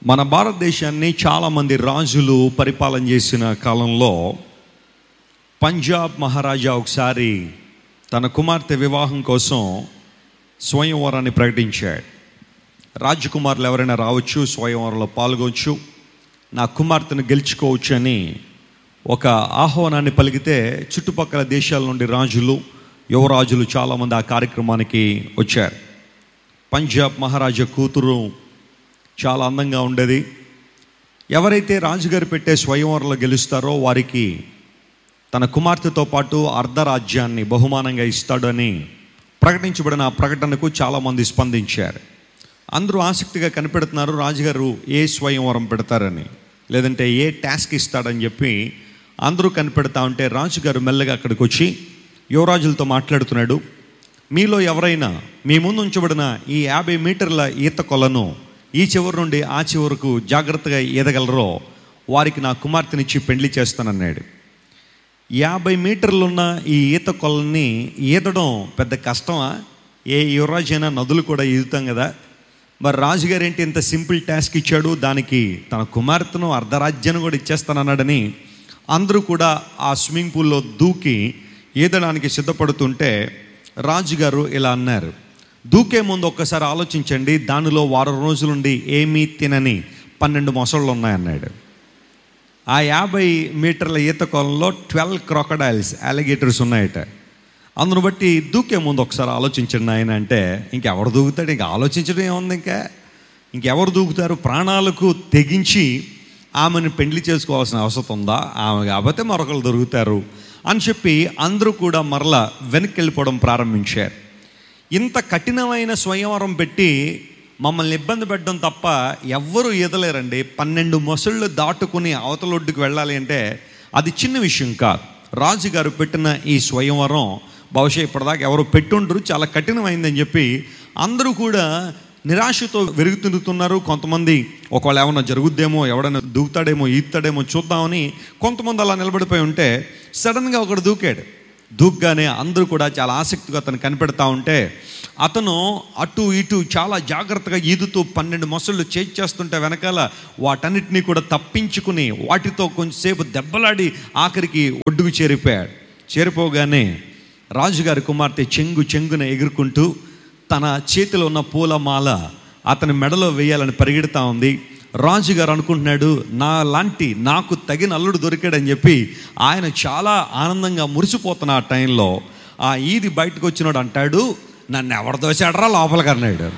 మన భారతదేశాన్ని చాలామంది రాజులు పరిపాలన చేసిన కాలంలో పంజాబ్ మహారాజా ఒకసారి తన కుమార్తె వివాహం కోసం స్వయంవరాన్ని ప్రకటించాడు రాజకుమారులు ఎవరైనా రావచ్చు స్వయంవరంలో పాల్గొవచ్చు నా కుమార్తెను గెలుచుకోవచ్చు అని ఒక ఆహ్వానాన్ని పలికితే చుట్టుపక్కల దేశాల నుండి రాజులు యువరాజులు చాలామంది ఆ కార్యక్రమానికి వచ్చారు పంజాబ్ మహారాజా కూతురు చాలా అందంగా ఉండేది ఎవరైతే రాజుగారు పెట్టే స్వయంవరంలో గెలుస్తారో వారికి తన కుమార్తెతో పాటు అర్ధరాజ్యాన్ని బహుమానంగా ఇస్తాడని ప్రకటించబడిన ఆ ప్రకటనకు చాలామంది స్పందించారు అందరూ ఆసక్తిగా కనిపెడుతున్నారు రాజుగారు ఏ స్వయంవరం పెడతారని లేదంటే ఏ టాస్క్ ఇస్తాడని చెప్పి అందరూ కనిపెడతా ఉంటే రాజుగారు మెల్లగా అక్కడికి వచ్చి యువరాజులతో మాట్లాడుతున్నాడు మీలో ఎవరైనా మీ ముందు ఉంచబడిన ఈ యాభై మీటర్ల ఈత కొలను ఈ చివరి నుండి ఆ చివరకు జాగ్రత్తగా ఈదగలరో వారికి నా కుమార్తెనిచ్చి పెళ్లి చేస్తానన్నాడు యాభై మీటర్లున్న ఈ ఈత కొలని ఈదడం పెద్ద కష్టమా ఏ యువరాజు అయినా నదులు కూడా ఈదుతాం కదా మరి రాజుగారు ఏంటి ఇంత సింపుల్ టాస్క్ ఇచ్చాడు దానికి తన కుమార్తెను అర్ధరాజ్యాన్ని కూడా ఇచ్చేస్తానన్నాడని అందరూ కూడా ఆ స్విమ్మింగ్ పూల్లో దూకి ఈదడానికి సిద్ధపడుతుంటే రాజుగారు ఇలా అన్నారు దూకే ముందు ఒక్కసారి ఆలోచించండి దానిలో వారం రోజులుండి ఏమీ తినని పన్నెండు మొసళ్ళు ఉన్నాయన్నాడు ఆ యాభై మీటర్ల ఈత కొలంలో ట్వెల్వ్ క్రొకడైల్స్ అలిగేటర్స్ ఉన్నాయట అందును బట్టి దూకే ముందు ఒకసారి ఆలోచించండి ఆయన అంటే ఇంకెవరు దూకుతాడు ఇంకా ఆలోచించడం ఏముంది ఇంకా ఇంకెవరు దూకుతారు ప్రాణాలకు తెగించి ఆమెను పెండ్లి చేసుకోవాల్సిన అవసరం ఉందా ఆమె కాకపోతే మరొకరు దొరుకుతారు అని చెప్పి అందరూ కూడా మరలా వెనక్కి వెళ్ళిపోవడం ప్రారంభించారు ఇంత కఠినమైన స్వయంవరం పెట్టి మమ్మల్ని ఇబ్బంది పెట్టడం తప్ప ఎవ్వరూ ఈదలేరండి పన్నెండు మొసళ్ళు దాటుకుని అవతలొడ్డుకు వెళ్ళాలి అంటే అది చిన్న విషయం కాదు రాజుగారు పెట్టిన ఈ స్వయంవరం బహుశా ఇప్పటిదాకా ఎవరు పెట్టుండ్రు చాలా కఠినమైందని చెప్పి అందరూ కూడా నిరాశతో వెరుగుతుంటున్నారు కొంతమంది ఒకవేళ ఏమన్నా జరుగుద్దేమో ఎవడైనా దూకుతాడేమో ఈత్తాడేమో చూద్దామని కొంతమంది అలా నిలబడిపోయి ఉంటే సడన్గా ఒకడు దూకాడు దూగ్గానే అందరూ కూడా చాలా ఆసక్తిగా అతను కనిపెడతా ఉంటే అతను అటు ఇటు చాలా జాగ్రత్తగా ఈదుతూ పన్నెండు మొసళ్ళు చేస్తుంటే వెనకాల వాటన్నిటినీ కూడా తప్పించుకుని వాటితో కొంచెంసేపు దెబ్బలాడి ఆఖరికి ఒడ్డుకు చేరిపోయాడు చేరిపోగానే రాజుగారి కుమార్తె చెంగు చెంగున ఎగురుకుంటూ తన చేతిలో ఉన్న పూలమాల అతని మెడలో వేయాలని పరిగెడతా ఉంది రాజుగారు అనుకుంటున్నాడు నా లాంటి నాకు తగిన అల్లుడు దొరికాడని చెప్పి ఆయన చాలా ఆనందంగా మురిసిపోతున్న ఆ టైంలో ఆ ఈది బయటకు వచ్చినాడు అంటాడు నన్ను ఎవరు తోసాడరా లోపలికి అన్నాడు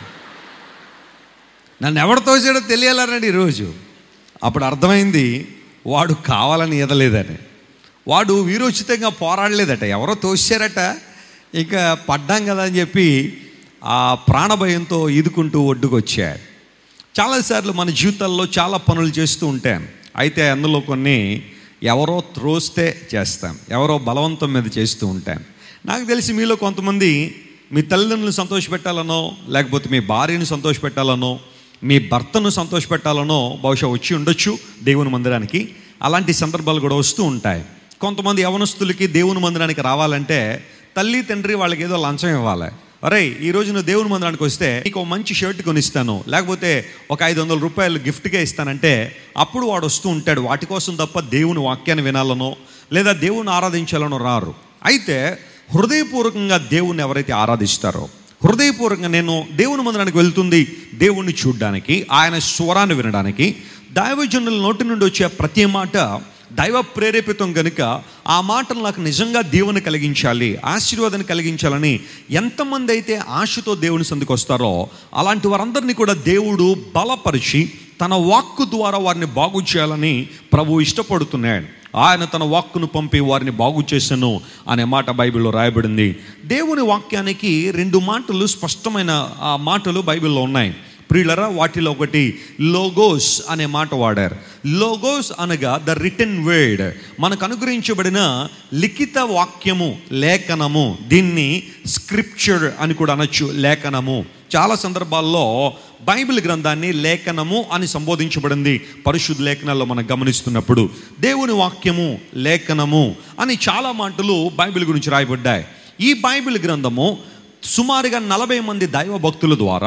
నన్ను ఎవరు తోసాడో తెలియాలన్నాడు ఈరోజు అప్పుడు అర్థమైంది వాడు కావాలని ఈదలేదని వాడు వీరోచితంగా పోరాడలేదట ఎవరో తోసారట ఇక పడ్డాం కదా అని చెప్పి ఆ ప్రాణభయంతో ఈదుకుంటూ ఒడ్డుకొచ్చాడు చాలాసార్లు మన జీవితాల్లో చాలా పనులు చేస్తూ ఉంటాం అయితే అందులో కొన్ని ఎవరో త్రోస్తే చేస్తాం ఎవరో బలవంతం మీద చేస్తూ ఉంటాం నాకు తెలిసి మీలో కొంతమంది మీ తల్లిదండ్రులను సంతోషపెట్టాలనో లేకపోతే మీ భార్యను సంతోషపెట్టాలనో మీ భర్తను సంతోషపెట్టాలనో బహుశా వచ్చి ఉండొచ్చు దేవుని మందిరానికి అలాంటి సందర్భాలు కూడా వస్తూ ఉంటాయి కొంతమంది యవనస్తులకి దేవుని మందిరానికి రావాలంటే తల్లి తండ్రి వాళ్ళకి ఏదో లంచం ఇవ్వాలి అరే ఈ రోజు నువ్వు దేవుని మందిరానికి వస్తే నీకు ఒక మంచి షర్ట్ కొనిస్తాను లేకపోతే ఒక ఐదు వందల రూపాయలు గిఫ్ట్గా ఇస్తానంటే అప్పుడు వాడు వస్తూ ఉంటాడు వాటి కోసం తప్ప దేవుని వాక్యాన్ని వినాలనో లేదా దేవుని ఆరాధించాలనో రారు అయితే హృదయపూర్వకంగా దేవుణ్ణి ఎవరైతే ఆరాధిస్తారో హృదయపూర్వకంగా నేను దేవుని మందిరానికి వెళ్తుంది దేవుణ్ణి చూడడానికి ఆయన స్వరాన్ని వినడానికి దైవజనుల నోటి నుండి వచ్చే ప్రతి మాట దైవ ప్రేరేపితం కనుక ఆ మాటలు నాకు నిజంగా దేవుని కలిగించాలి ఆశీర్వాదాన్ని కలిగించాలని ఎంతమంది అయితే ఆశతో దేవుని సందుకు వస్తారో అలాంటి వారందరినీ కూడా దేవుడు బలపరిచి తన వాక్కు ద్వారా వారిని బాగు చేయాలని ప్రభు ఇష్టపడుతున్నాడు ఆయన తన వాక్కును పంపి వారిని బాగు చేశాను అనే మాట బైబిల్లో రాయబడింది దేవుని వాక్యానికి రెండు మాటలు స్పష్టమైన ఆ మాటలు బైబిల్లో ఉన్నాయి ప్రియులరా వాటిలో ఒకటి లోగోస్ అనే మాట వాడారు లోగోస్ అనగా ద రిటర్న్ వర్డ్ మనకు అనుగ్రహించబడిన లిఖిత వాక్యము లేఖనము దీన్ని స్క్రిప్చర్ అని కూడా అనొచ్చు లేఖనము చాలా సందర్భాల్లో బైబిల్ గ్రంథాన్ని లేఖనము అని సంబోధించబడింది పరిశుద్ధ లేఖనాల్లో మనం గమనిస్తున్నప్పుడు దేవుని వాక్యము లేఖనము అని చాలా మాటలు బైబిల్ గురించి రాయబడ్డాయి ఈ బైబిల్ గ్రంథము సుమారుగా నలభై మంది దైవ భక్తుల ద్వారా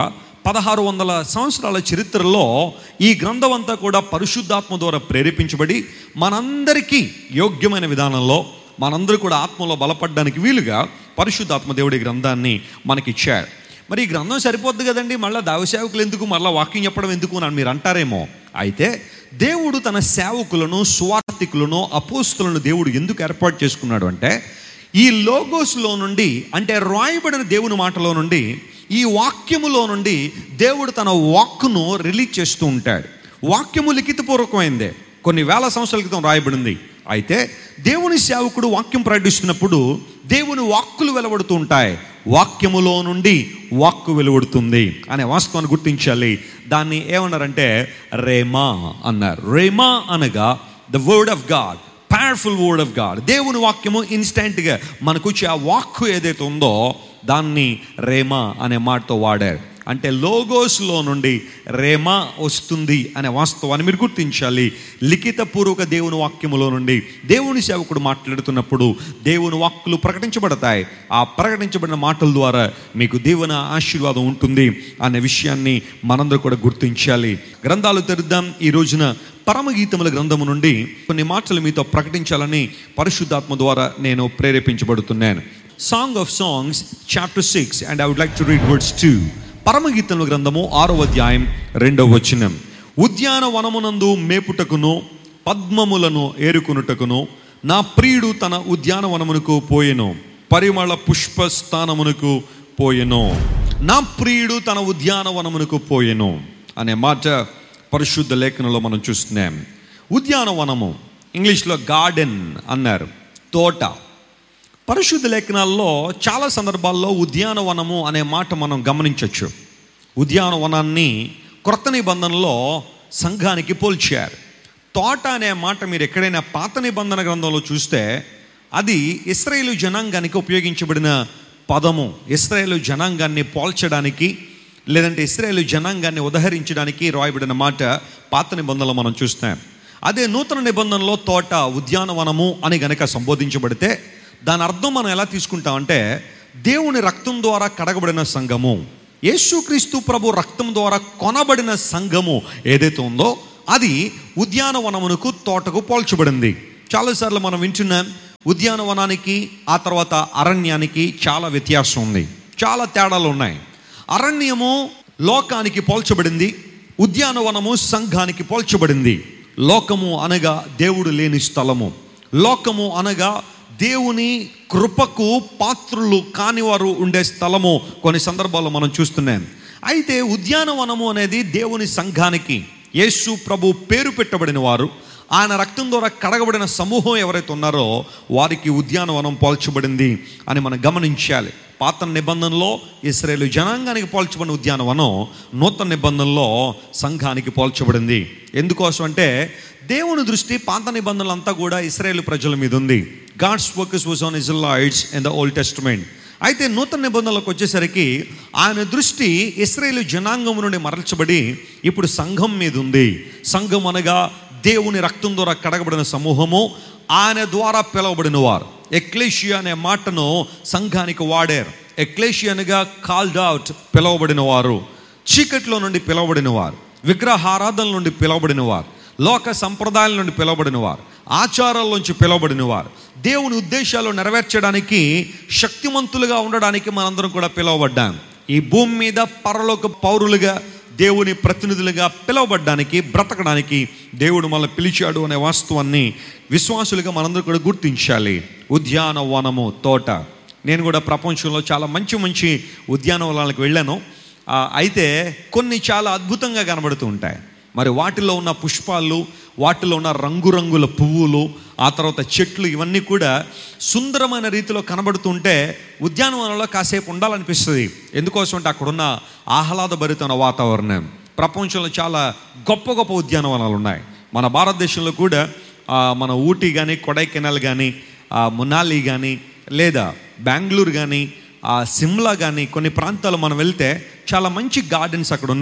పదహారు వందల సంవత్సరాల చరిత్రలో ఈ గ్రంథం అంతా కూడా పరిశుద్ధాత్మ ద్వారా ప్రేరేపించబడి మనందరికీ యోగ్యమైన విధానంలో మనందరూ కూడా ఆత్మలో బలపడడానికి వీలుగా పరిశుద్ధాత్మ దేవుడి గ్రంథాన్ని మనకిచ్చాడు మరి ఈ గ్రంథం సరిపోద్ది కదండి మళ్ళీ దైవసేవకులు ఎందుకు మళ్ళీ వాక్యం చెప్పడం ఎందుకు అని మీరు అంటారేమో అయితే దేవుడు తన సేవకులను స్వార్థికులను అపోస్తులను దేవుడు ఎందుకు ఏర్పాటు చేసుకున్నాడు అంటే ఈ లోగోస్లో నుండి అంటే రాయబడిన దేవుని మాటలో నుండి ఈ వాక్యములో నుండి దేవుడు తన వాక్కును రిలీజ్ చేస్తూ ఉంటాడు వాక్యము లిఖితపూర్వకమైందే కొన్ని వేల సంవత్సరాల క్రితం రాయబడింది అయితే దేవుని సేవకుడు వాక్యం ప్రకటిస్తున్నప్పుడు దేవుని వాక్కులు వెలువడుతూ ఉంటాయి వాక్యములో నుండి వాక్కు వెలువడుతుంది అనే వాస్తవాన్ని గుర్తించాలి దాన్ని ఏమన్నారంటే రేమా అన్నారు రేమా అనగా the word of God powerful word of God దేవుని వాక్యము ఇన్స్టెంట్గా మనకు వచ్చే ఆ వాక్కు ఏదైతే ఉందో దాన్ని రేమా అనే మాటతో వాడారు అంటే లోగోస్లో నుండి రేమా వస్తుంది అనే వాస్తవాన్ని మీరు గుర్తించాలి లిఖితపూర్వక దేవుని వాక్యములో నుండి దేవుని సేవకుడు మాట్లాడుతున్నప్పుడు దేవుని వాక్కులు ప్రకటించబడతాయి ఆ ప్రకటించబడిన మాటల ద్వారా మీకు దేవుని ఆశీర్వాదం ఉంటుంది అనే విషయాన్ని మనందరూ కూడా గుర్తించాలి గ్రంథాలు తెరుద్దాం ఈ రోజున పరమగీతముల గ్రంథము నుండి కొన్ని మాటలు మీతో ప్రకటించాలని పరిశుద్ధాత్మ ద్వారా నేను ప్రేరేపించబడుతున్నాను song of songs chapter six and I would like to read words two పరమగీతముల గ్రంథము ఆరో అధ్యాయం రెండవ వచనం ఉద్యానవనమునందు మేపుటకును పద్మములను ఏరుకునుటకును నా ప్రియుడు తన ఉద్యానవనమునకు పోయెను పరిమళ పుష్ప స్థానమునకు పోయెను నా ప్రియుడు తన ఉద్యానవనమునకు పోయెను అనే మాట పరిశుద్ధ లేఖనంలో మనం చూస్తున్నాం ఉద్యానవనము ఇంగ్లీష్లో గార్డెన్ అన్నారు తోట పరిశుద్ధ లేఖనాల్లో చాలా సందర్భాల్లో ఉద్యానవనము అనే మాట మనం గమనించవచ్చు ఉద్యానవనాన్ని క్రొత్త నిబంధనలో సంఘానికి పోల్చారు తోట అనే మాట మీరు ఎక్కడైనా పాత నిబంధన గ్రంథంలో చూస్తే అది ఇస్రాయేలు జనాంగానికి ఉపయోగించబడిన పదము ఇస్రాయేలు జనాంగాన్ని పోల్చడానికి లేదంటే ఇస్రాయేలు జనాంగాన్ని ఉదహరించడానికి రాయబడిన మాట పాత నిబంధనలో మనం చూస్తాం అదే నూతన నిబంధనలో తోట ఉద్యానవనము అని గనక సంబోధించబడితే దాని అర్థం మనం ఎలా తీసుకుంటామంటే దేవుని రక్తం ద్వారా కడగబడిన సంఘము యేసుక్రీస్తు ప్రభు రక్తం ద్వారా కొనబడిన సంఘము ఏదైతే ఉందో అది ఉద్యానవనమునకు తోటకు పోల్చబడింది చాలాసార్లు మనం వింటున్నాం ఉద్యానవనానికి ఆ తర్వాత అరణ్యానికి చాలా వ్యత్యాసం ఉంది చాలా తేడాలు ఉన్నాయి అరణ్యము లోకానికి పోల్చబడింది ఉద్యానవనము సంఘానికి పోల్చబడింది లోకము అనగా దేవుడు లేని స్థలము లోకము అనగా దేవుని కృపకు పాత్రులు కానివారు ఉండే స్థలము కొన్ని సందర్భాల్లో మనం చూస్తున్నాం అయితే ఉద్యానవనము అనేది దేవుని సంఘానికి యేసు ప్రభు పేరు పెట్టబడిన వారు ఆయన రక్తం ద్వారా కడగబడిన సమూహం ఎవరైతే ఉన్నారో వారికి ఉద్యానవనం పోల్చబడింది అని మనం గమనించాలి పాత నిబంధనలో ఇస్రాయేలు జనాంగానికి పోల్చబడిన ఉద్యానవనం నూతన నిబంధనలో సంఘానికి పోల్చబడింది ఎందుకోసం అంటే దేవుని దృష్టి పాత నిబంధనలు అంతా కూడా ఇస్రాయేల్ ప్రజల మీద ఉంది God's focus was on Israelites in the Old Testament అయితే నూతన నిబంధనలకు వచ్చేసరికి ఆయన దృష్టి ఇస్రాయేల్ జనాంగం నుండి మరల్చబడి ఇప్పుడు సంఘం మీద ఉంది సంఘం అనగా దేవుని రక్తం ద్వారా కడగబడిన సమూహము ఆయన ద్వారా పిలువబడిన వారు ఎక్లేషియా అనే మాటను సంఘానికి వాడారు ఎక్లేషియన్గా కాల్డ్ అవుట్ పిలువబడిన వారు చీకట్లో నుండి పిలువబడిన వారు విగ్రహారాధన నుండి పిలువబడిన వారు లోక సంప్రదాయాల నుండి పిలువబడిన వారు ఆచారాల్లోంచి పిలువబడిన వారు దేవుని ఉద్దేశాలు నెరవేర్చడానికి శక్తిమంతులుగా ఉండడానికి మనందరం కూడా పిలువబడ్డాం ఈ భూమి మీద పరలోక పౌరులుగా దేవుని ప్రతినిధులుగా పిలువబడ్డానికి బ్రతకడానికి దేవుడు మనల్ని పిలిచాడు అనే వాస్తవాన్ని విశ్వాసులుగా మనందరూ కూడా గుర్తించాలి ఉద్యానవనము తోట నేను కూడా ప్రపంచంలో చాలా మంచి మంచి ఉద్యానవనాలకు వెళ్ళాను ఆ, అయితే కొన్ని చాలా అద్భుతంగా కనబడుతూ ఉంటాయి మరి వాటిలో ఉన్న పుష్పాలు వాటిలో ఉన్న రంగురంగుల పువ్వులు ఆ తర్వాత చెట్లు ఇవన్నీ కూడా సుందరమైన రీతిలో కనబడుతుంటే ఉద్యానవనంలో కాసేపు ఉండాలనిపిస్తుంది ఎందుకోసం అంటే అక్కడున్న ఆహ్లాదభరితమైన వాతావరణం ప్రపంచంలో చాలా గొప్ప గొప్ప ఉద్యానవనాలు ఉన్నాయి మన భారతదేశంలో కూడా ఆ, మన ఊటీ కానీ కొడైకెనాల్ కానీ మునాలి కానీ లేదా బెంగళూరు కానీ ఆ సిమ్లా కానీ కొన్ని ప్రాంతాలు మనం వెళ్తే చాలా మంచి గార్డెన్స్ అక్కడ ఉన్నాయి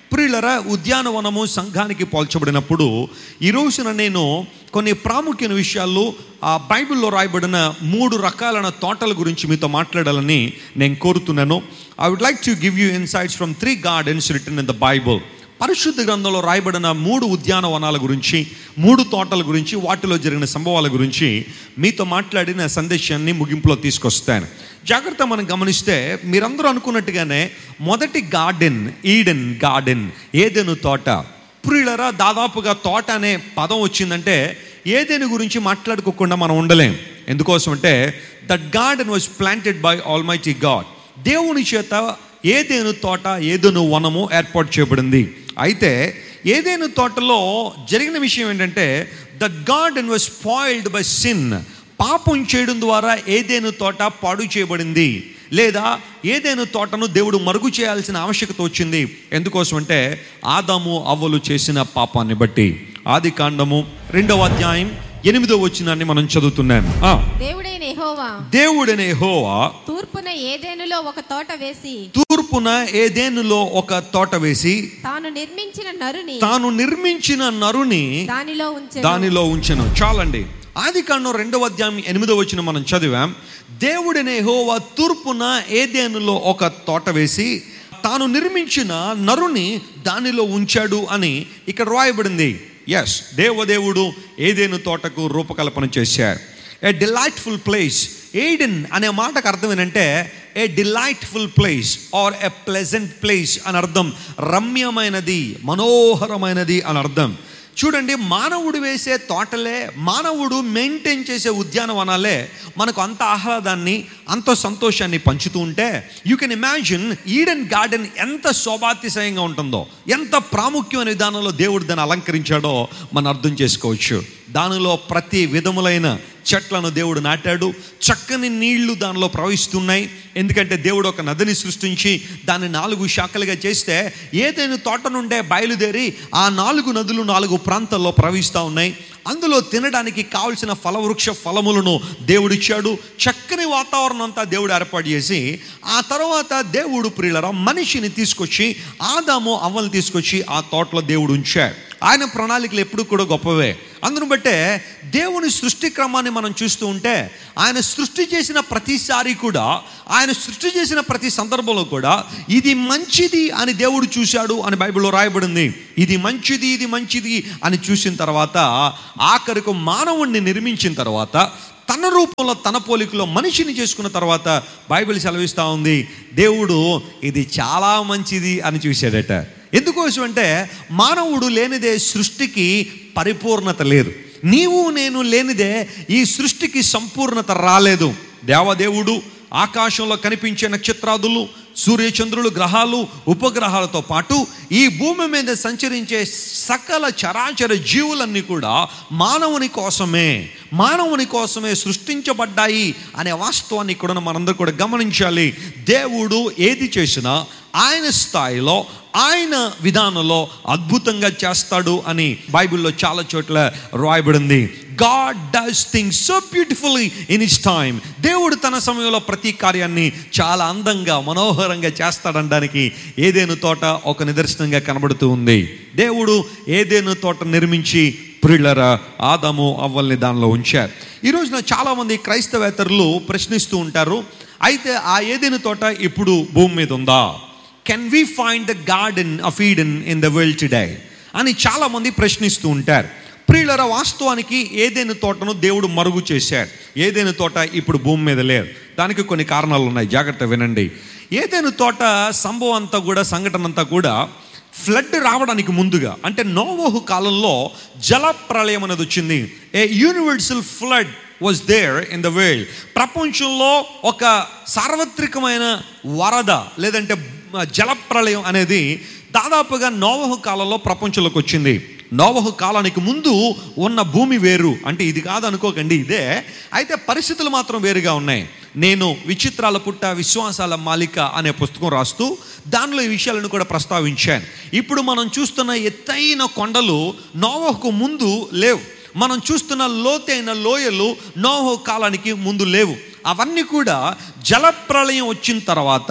ప్రియులరా ఉద్యానవనము సంఘానికి పోల్చబడినప్పుడు ఈ రోజున నేను కొన్ని ప్రాముఖ్యమైన విషయాలు ఆ బైబిల్లో రాయబడిన మూడు రకాలైన తోటల గురించి మీతో మాట్లాడాలని నేను కోరుతున్నాను I would like to give you insights from three gardens written in the Bible పరిశుద్ధ గ్రంథంలో రాయబడిన మూడు ఉద్యానవనాల గురించి మూడు తోటల గురించి వాటిలో జరిగిన సంభవాల గురించి మీతో మాట్లాడిన సందేశాన్ని ముగింపులో తీసుకొస్తాను జాగ్రత్త మనం గమనిస్తే మీరందరూ అనుకున్నట్టుగానే మొదటి గార్డెన్ ఈడెన్ గార్డెన్ ఏదెను తోట ప్రియులరా దాదాపుగా తోట అనే పదం వచ్చిందంటే ఏదేని గురించి మాట్లాడుకోకుండా మనం ఉండలేం ఎందుకోసం అంటే that garden was planted by almighty God దేవుని చేత ఏదేను తోట ఏదేను వనము ఏర్పాటు చేయబడింది అయితే ఏదేను తోటలో జరిగిన విషయం ఏంటంటే the garden was spoiled by sin పాపం చేయడం ద్వారా ఏదేను తోట పాడు చేయబడింది లేదా ఏదేను తోటను దేవుడు మరుగు చేయాల్సిన ఆవశ్యకత వచ్చింది ఎందుకోసం అంటే ఆదాము అవ్వలు చేసిన పాపాన్ని బట్టి ఆది కాండము రెండవ అధ్యాయం ఎనిమిదో వచ్చినాన్ని మనం చదువుతున్నాను ఆ, దేవుడైన యెహోవా దేవుడనే హోవా తూర్పున ఏదేనులో ఒక తోట వేసి తూర్పున ఏదేనులో ఒక తోట వేసి తాను నిర్మించిన నరుని తాను నిర్మించిన నరుని దానిలో ఉంచెను దానిలో ఉంచెను చాలండి ఆది కాండం రెండవ అధ్యాయం ఎనిమిదో వచ్చిన మనం చదివాం దేవుడినే హోవా తూర్పున ఏదేనులో ఒక తోట వేసి తాను నిర్మించిన నరుని దానిలో ఉంచాడు అని ఇక్కడ రాయబడింది ఎస్ దేవదేవుడు ఏదేను తోటకు రూపకల్పన చేశారు ఏ డిలైట్ఫుల్ ప్లేస్ ఎయిడెన్ అనే మాటకు అర్థం ఏంటంటే a delightful place or a pleasant place అని అర్థం రమ్యమైనది మనోహరమైనది అని అర్థం చూడండి మానవుడు వేసే తోటలే మానవుడు మెయింటైన్ చేసే ఉద్యానవనాలే మనకు అంత ఆహ్లాదాన్ని అంత సంతోషాన్ని పంచుతూ ఉంటే you can imagine Eden garden ఎంత శోభాతిశయంగా ఉంటుందో ఎంత ప్రాముఖ్యమైన విధానంలో దేవుడు దాన్ని అలంకరించాడో మనం అర్థం చేసుకోవచ్చు దానిలో ప్రతి విధములైన చెట్లను దేవుడు నాటాడు చక్కని నీళ్లు దానిలో ప్రవహిస్తున్నాయి ఎందుకంటే దేవుడు ఒక నదిని సృష్టించి దాన్ని నాలుగు శాఖలుగా చేస్తే ఏదైనా తోట నుండే బయలుదేరి ఆ నాలుగు నదులు నాలుగు ప్రాంతాల్లో ప్రవహిస్తూ ఉన్నాయి అందులో తినడానికి కావలసిన ఫలవృక్ష ఫలములను దేవుడిచ్చాడు చక్కని వాతావరణం అంతా దేవుడు ఏర్పాటు చేసి ఆ తర్వాత దేవుడు ప్రియులరా మనిషిని తీసుకొచ్చి ఆదాము అవ్వలు తీసుకొచ్చి ఆ తోటలో దేవుడు ఉంచాడు ఆయన ప్రణాళికలు ఎప్పుడు కూడా గొప్పవే అందును బట్టే దేవుని సృష్టి క్రమాన్ని మనం చూస్తూ ఉంటే ఆయన సృష్టి చేసిన ప్రతిసారి కూడా ఆయన సృష్టి చేసిన ప్రతి సందర్భంలో కూడా ఇది మంచిది అని దేవుడు చూశాడు అని బైబిల్లో రాయబడింది ఇది మంచిది ఇది మంచిది అని చూసిన తర్వాత ఆఖరికి మానవుణ్ణి నిర్మించిన తర్వాత తన రూపంలో తన పోలికలో మనిషిని చేసుకున్న తర్వాత బైబిల్ సెలవిస్తూ ఉంది దేవుడు ఇది చాలా మంచిది అని చూశాడట ఎందుకోసం అంటే మానవుడు లేనిదే సృష్టికి పరిపూర్ణత లేదు నీవు నేను లేనిదే ఈ సృష్టికి సంపూర్ణత రాలేదు దేవదేవుడు ఆకాశంలో కనిపించే నక్షత్రాదులు సూర్యచంద్రులు గ్రహాలు ఉపగ్రహాలతో పాటు ఈ భూమి మీద సంచరించే సకల చరాచర జీవులన్నీ కూడా మానవుని కోసమే మానవుని కోసమే సృష్టించబడ్డాయి అనే వాస్తవాన్ని కూడా మనందరూ కూడా గమనించాలి దేవుడు ఏది చేసినా ఆయన స్థాయిలో ఆయన విధానంలో అద్భుతంగా చేస్తాడు అని బైబిల్లో చాలా చోట్ల రాయబడింది God does things so beautifully in his time దేవుడు తన సమయంలో ప్రతి కార్యాన్ని చాలా అందంగా మనోహరంగా చేస్తాడనడానికి ఏదేను తోట ఒక నిదర్శనంగా కనబడుతూ ఉంది దేవుడు ఏదేను తోట నిర్మించి ప్రిల్లర ఆదాము అవ్వల్ని దానిలో ఉంచారు ఈ రోజున చాలామంది క్రైస్తవేతరులు ప్రశ్నిస్తూ ఉంటారు అయితే ఆ ఏదేను తోట ఇప్పుడు భూమి మీద ఉందా can we find the garden of Eden in the world today అని చాలామంది ప్రశ్నిస్తూ ఉంటారు ప్రియులర వాస్తవానికి ఏదైనా తోటను దేవుడు మరుగు చేశాడు ఏదైనా తోట ఇప్పుడు భూమి మీద లేదు దానికి కొన్ని కారణాలు ఉన్నాయి జాగ్రత్త వినండి ఏదైనా తోట సంభవం అంతా కూడా సంఘటన అంతా కూడా ఫ్లడ్ రావడానికి ముందుగా అంటే నోవోహు కాలంలో జల ప్రళయం అనేది వచ్చింది a universal flood was there in the world ప్రపంచంలో ఒక సార్వత్రికమైన వరద లేదంటే జలప్రళయం అనేది దాదాపుగా నోవహు కాలంలో ప్రపంచంలోకి వచ్చింది నోవహు కాలానికి ముందు ఉన్న భూమి వేరు అంటే ఇది కాదు అనుకోకండి ఇదే అయితే పరిస్థితులు మాత్రం వేరుగా ఉన్నాయి నేను విచిత్రాల పుట్ట విశ్వాసాల మాలిక అనే పుస్తకం రాస్తూ దానిలో ఈ విషయాలను కూడా ప్రస్తావించాను ఇప్పుడు మనం చూస్తున్న ఎత్తైన కొండలు నోవహుకు ముందు లేవు మనం చూస్తున్న లోతైన లోయలు నోహో కాలానికి ముందు లేవు అవన్నీ కూడా జలప్రళయం వచ్చిన తర్వాత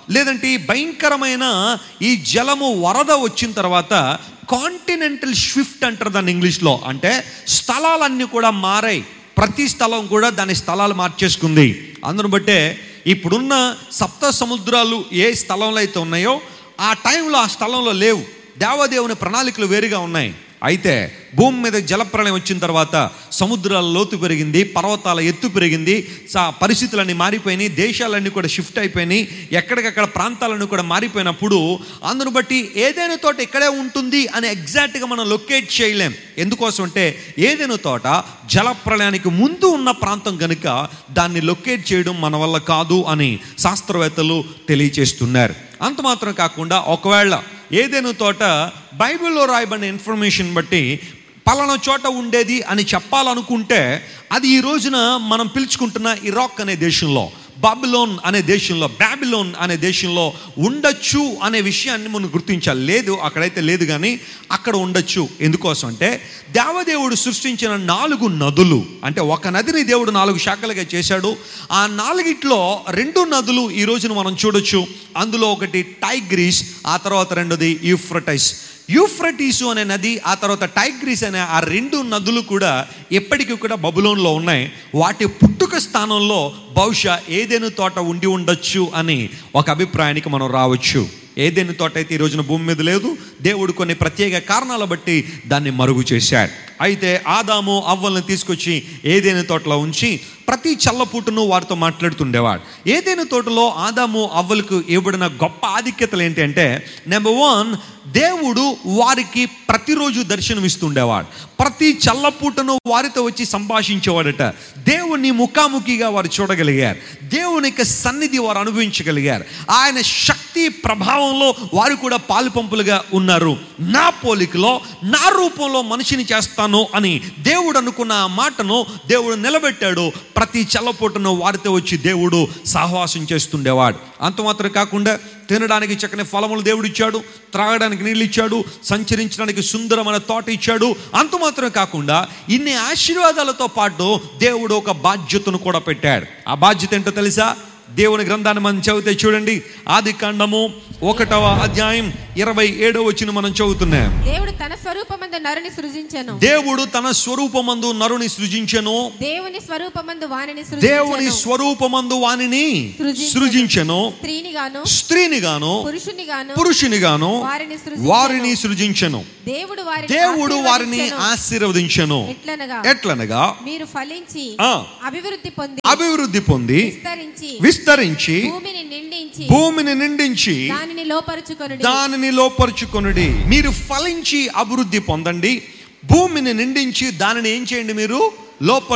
లేదంటే ఈ భయంకరమైన ఈ జలము వరద వచ్చిన తర్వాత కాంటినెంటల్ షిఫ్ట్ అంటారు దాన్ని ఇంగ్లీష్లో అంటే స్థలాలన్నీ కూడా మారాయి ప్రతి స్థలం కూడా దాని స్థలాలు మార్చేసుకుంది అందును బట్టే ఇప్పుడున్న సప్త సముద్రాలు ఏ స్థలంలో అయితే ఉన్నాయో ఆ టైంలో ఆ స్థలంలో లేవు దేవదేవుని ప్రణాళికలు వేరుగా ఉన్నాయి అయితే భూమి మీద జలప్రళయం వచ్చిన తర్వాత సముద్రాల లోతు పెరిగింది పర్వతాల ఎత్తు పెరిగింది సా పరిస్థితులన్నీ మారిపోయినాయి దేశాలన్నీ కూడా షిఫ్ట్ అయిపోయినాయి ఎక్కడికక్కడ ప్రాంతాలన్నీ కూడా మారిపోయినప్పుడు అందును బట్టి ఏదైనా తోట ఇక్కడే ఉంటుంది అని ఎగ్జాక్ట్గా మనం లొకేట్ చేయలేం ఎందుకోసం అంటే ఏదైనా తోట జలప్రళయానికి ముందు ఉన్న ప్రాంతం కనుక దాన్ని లొకేట్ చేయడం మన వల్ల కాదు అని శాస్త్రవేత్తలు తెలియచేస్తున్నారు అంత మాత్రం కాకుండా ఒకవేళ ఏదైనా తోట బైబిల్లో రాయబడిన ఇన్ఫర్మేషన్ బట్టి పలానా చోట ఉండేది అని చెప్పాలనుకుంటే అది ఈ రోజున మనం పిలుచుకుంటున్న ఇరాక్ అనే దేశంలో బాబిలోన్ అనే దేశంలో బాబిలోన్ అనే దేశంలో ఉండొచ్చు అనే విషయాన్ని మనం గుర్తించాలి లేదు అక్కడైతే లేదు కానీ అక్కడ ఉండొచ్చు ఎందుకోసం అంటే దేవదేవుడు సృష్టించిన నాలుగు నదులు అంటే ఒక నదిని దేవుడు నాలుగు శాఖలుగా చేశాడు ఆ నాలుగిట్లో రెండు నదులు ఈ రోజున మనం చూడొచ్చు అందులో ఒకటి టైగ్రీస్ ఆ తర్వాత రెండోది యూఫ్రటైస్ యూఫ్రటీసు అనే నది ఆ తర్వాత టైగ్రీస్ అనే ఆ రెండు నదులు కూడా ఎప్పటికీ కూడా బబులోన్లో ఉన్నాయి వాటి పుట్టుక స్థానంలో బహుశా ఏదైనా తోట ఉండి ఉండొచ్చు అని ఒక అభిప్రాయానికి మనం రావచ్చు ఏదైనా తోట అయితే ఈ రోజున భూమి మీద లేదు దేవుడు కొన్ని ప్రత్యేక కారణాల బట్టి దాన్ని మరుగు చేశాడు అయితే ఆదాము అవ్వల్ని తీసుకొచ్చి ఏదైనా తోటలో ఉంచి ప్రతి చల్లపూటను వారితో మాట్లాడుతుండేవాడు ఏదైనా తోటలో ఆదాము అవ్వలకు ఇవ్వబడిన గొప్ప ఆధిక్యతలు ఏంటి అంటే నెంబర్ వన్ దేవుడు వారికి ప్రతిరోజు దర్శనమిస్తుండేవాడు ప్రతి చల్లపూటను వారితో వచ్చి సంభాషించేవాడట దేవుని ముఖాముఖిగా వారు చూడగలిగారు దేవుని యొక్క సన్నిధి వారు అనుభవించగలిగారు ఆయన శక్తి ప్రభావంలో వారు కూడా పాలుపంపులుగా ఉన్నారు నా పోలికలో నా రూపంలో మనిషిని చేస్తాను అని దేవుడు అనుకున్న ఆ మాటను దేవుడు నిలబెట్టాడు ప్రతి చల్లపూటను వారితో వచ్చి దేవుడు సహవాసం చేస్తుండేవాడు అంత మాత్రం కాకుండా తినడానికి చక్కని ఫలములు దేవుడు ఇచ్చాడు త్రాగడానికి నీళ్ళు ఇచ్చాడు సంచరించడానికి సుందరమైన తోట ఇచ్చాడు అంత మాత్రం కాకుండా ఇన్ని ఆశీర్వాదాలతో పాటు దేవుడు ఒక బాధ్యతను కూడా పెట్టాడు ఆ బాధ్యత ఏంటో తెలుసా దేవుని గ్రంథాన్ని మనం చదివితే చూడండి ఆది కాండము ఒకటవ అధ్యాయం ఇరవై ఏడవ వచ్చిన మనం చదువుతున్నాం దేవుడు తన స్వరూపమందు నరుని సృజించెను దేవుడు తన స్వరూపమందు నరుని సృజించెను దేవుని స్వరూపమందు వానిని దేవుని సృజించెను స్వరూపమందు వానిని సృజించెను. సృజించెను స్త్రీని గాను స్త్రీని గాను పురుషుని గాను పురుషుని గాను వారిని సృజించెను. వారిని సృజించెను దేవుడు వారిని దేవుడు వారిని ఆశీర్వదించెను. ఆశీర్వదించెను ఎట్లనగా ఎట్లనగా మీరు ఫలించి ఆ. అభివృద్ధి పొంది అభివృద్ధి పొంది విస్తరించి విస్తరించి భూమిని నిండించి భూమిని నిండించి దానిని లోపరుచుకొనుడి దానిని లోపరుచుకొనుడి మీరు ఫలించి అభివృద్ధి పొందండి భూమిని నిండించి దానిని ఏం చేయండి మీరు లోప